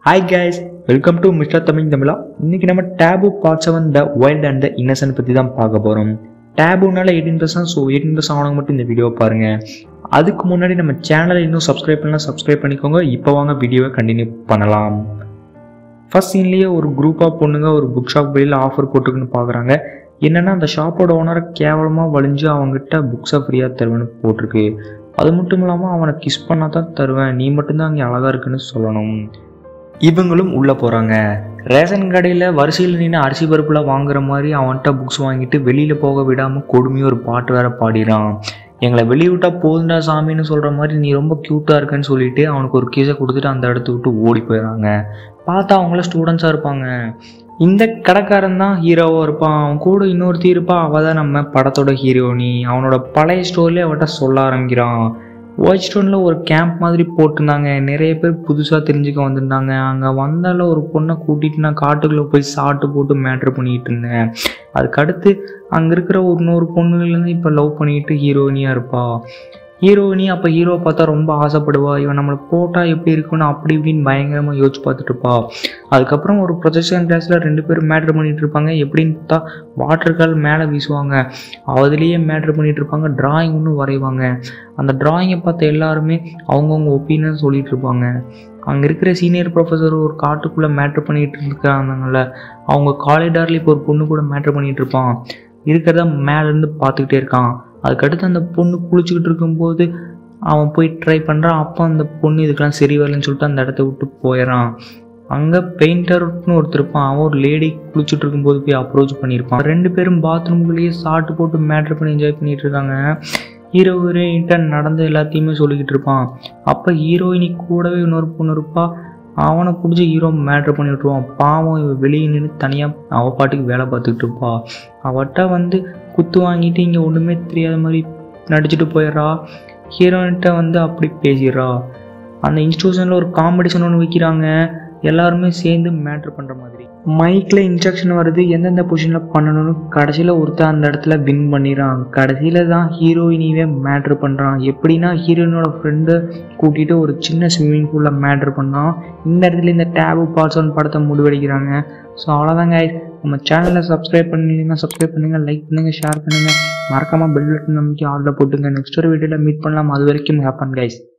hi guys welcome to mister Tamil Tamizha இன்னைக்கு நம்ம taboo part seven the wild and the innocent பற்றி தான் பார்க்க போகிறோம் டேபுனால eighteen percent so eighteen percent ஆனவங்க மட்டும் இந்த வீடியோ பாருங்க அதுக்கு முன்னாடி நம்ம சேனலை இன்னும் சப்ஸ்கிரைப் பண்ணலாம் சப்ஸ்கிரைப் பண்ணிக்கோங்க இப்போ வாங்க வீடியோவை கண்டினியூ பண்ணலாம் ஃபர்ஸ்ட் சீன்லேயே ஒரு குரூப்பாக பொண்ணுங்க ஒரு புக் ஷாப் வெளியில் ஆஃபர் போட்டுக்குன்னு பார்க்குறாங்க என்னன்னா அந்த ஷாப்போட ஓனரை கேவலமாக வலிஞ்சு அவங்ககிட்ட புக்ஸை ஃப்ரீயாக தருவேன்னு போட்டிருக்கு அது மட்டும் இல்லாமல் அவனை கிஸ் பண்ணால் தான் தருவேன் நீ மட்டும்தான் அங்கே அழகாக இருக்குன்னு சொல்லணும் இவங்களும் உள்ளே போகிறாங்க ரேஷன் கடையில் வரிசையில் நின்று அரிசி பருப்பில் வாங்குற மாதிரி அவன்கிட்ட புக்ஸ் வாங்கிட்டு வெளியில் போக விடாமல் கொடுமையாக ஒரு பாட்டு வேற பாடிறான் எங்களை வெளியே விட்டா போதுண்டா சாமின்னு சொல்கிற மாதிரி நீ ரொம்ப க்யூட்டாக இருக்கேன்னு சொல்லிட்டு அவனுக்கு ஒரு கீஸை கொடுத்துட்டு அந்த இடத்த விட்டு ஓடி போயிடுறாங்க பார்த்தா அவங்கள ஸ்டூடெண்ட்ஸாக இருப்பாங்க இந்த கடைக்காரன் தான் ஹீரோவாக இருப்பான் அவன் கூட இன்னொருத்தி இருப்பா அவள் தான் நம்ம படத்தோட ஹீரோனி அவனோட பழைய ஸ்டோரிலே அவட்ட சொல்ல ஆரம்பிக்கிறான் ஒயிட் ஸ்டோனில் ஒரு கேம்ப் மாதிரி போட்டிருந்தாங்க நிறைய பேர் புதுசாக தெரிஞ்சுக்க வந்திருந்தாங்க அங்கே வந்தால ஒரு பொண்ணை கூட்டிகிட்டு நான் காட்டுக்குள்ளே போய் சாப்பிட்டு போட்டு மேட்ரு பண்ணிக்கிட்டு இருந்தேன் அதுக்கடுத்து அங்கே இருக்கிற ஒரு இன்னொரு பொண்ணுலேருந்து இப்போ லவ் பண்ணிக்கிட்டு ஹீரோயினியாக இருப்பா ஹீரோயினி அப்போ ஹீரோ பார்த்தா ரொம்ப ஆசைப்படுவா இவன் நம்மளை போட்டால் எப்படி இருக்குன்னு அப்படி இப்படின்னு பயங்கரமாக யோசிச்சு பார்த்துட்டு இருப்பா அதுக்கப்புறம் ஒரு ப்ரொஜெக்ஷன் கிளாஸில் ரெண்டு பேரும் மேட்ரு பண்ணிட்டு இருப்பாங்க எப்படின்னு பார்த்தா வாட்டர் கால் மேலே வீசுவாங்க அதுலேயே மேட்ரு பண்ணிட்டு இருப்பாங்க டிராயிங் ஒன்று வரைவாங்க அந்த டிராயிங்கை பார்த்த எல்லாருமே அவங்கவுங்க ஒப்பீனியன் சொல்லிட்டு இருப்பாங்க அங்கே இருக்கிற சீனியர் ப்ரொஃபஸர் ஒரு காட்டுக்குள்ளே மேட்ரு பண்ணிட்டு இருக்காங்கல்ல அவங்க காலிடாரில் இப்போ ஒரு பொண்ணு கூட மேட்ரு பண்ணிட்டு இருப்பான் இருக்கிறத மேலேருந்து பார்த்துக்கிட்டே இருக்கான் அதுக்கடுத்து அந்த பொண்ணு குளிச்சுக்கிட்டு இருக்கும்போது அவன் போய் ட்ரை பண்ணுறான் அப்போ அந்த பொண்ணு இதுக்கெல்லாம் சரி வரலன்னு சொல்லிட்டு அந்த இடத்த விட்டு போயிடறான் அங்கே பெயிண்டர்னு ஒருத்தர் இருப்பான் அவன் ஒரு லேடி குளிச்சுட்டு இருக்கும்போது போய் அப்ரோச் பண்ணியிருப்பான் ரெண்டு பேரும் பாத்ரூம்குள்ளேயே சாட்டு போட்டு மேட்ரு பண்ணி என்ஜாய் பண்ணிட்டு இருக்காங்க ஹீரோ ஹீரோயின்கிட்ட நடந்த எல்லாத்தையுமே சொல்லிக்கிட்டு இருப்பான் அப்போ ஹீரோயினி கூடவே இன்னொரு பொண்ணு இருப்பா அவனை பிடிச்சி ஹீரோ மேட்ரு பண்ணி விட்ருவான் பாவம் இவன் வெளியே நின்று தனியாக அவ பாட்டுக்கு வேலை பார்த்துக்கிட்டு இருப்பா அவட்ட வந்து குத்து வாங்கிட்டு இங்கே ஒன்றுமே தெரியாத மாதிரி நடிச்சுட்டு போயிடுறா ஹீரோயின்கிட்ட வந்து அப்படி பேசிடுறா அந்த இன்ஸ்டியூஷனில் ஒரு காம்படிஷன் ஒன்று வைக்கிறாங்க எல்லாருமே சேர்ந்து மேட்ரு பண்ணுற மாதிரி மைக்கில் இன்ஸ்ட்ரக்ஷன் வருது எந்தெந்த பொசிஷனில் பண்ணணும்னு கடைசியில் ஒருத்தன் அந்த இடத்துல வின் பண்ணிடுறான் கடைசியில் தான் ஹீரோயினிவே மேட்ரு பண்ணுறான் எப்படின்னா ஹீரோயினோட ஃப்ரெண்டை கூட்டிகிட்டு ஒரு சின்ன ஸ்விம்மிங் பூலில் மேட்ரு பண்ணான் இந்த இடத்துல இந்த டேபு பார்ட்ஸ் ஒன் படத்தை முடிவெடுக்கிறாங்க ஸோ அவ்வளோதாங்க நம்ம சேனலை சப்ஸ்கிரைப் பண்ணிங்கன்னா சப்ஸ்கிரைப் பண்ணுங்கள் லைக் பண்ணுங்கள் ஷேர் பண்ணுங்கள் மறக்காமல் பெல் பட்டன் நம்பிக்கை ஆர்டர் போட்டுங்க நெக்ஸ்ட் ஒரு வீடியோவில் மீட் பண்ணலாம் அது வரைக்கும் ஹேப்பன் கைஸ்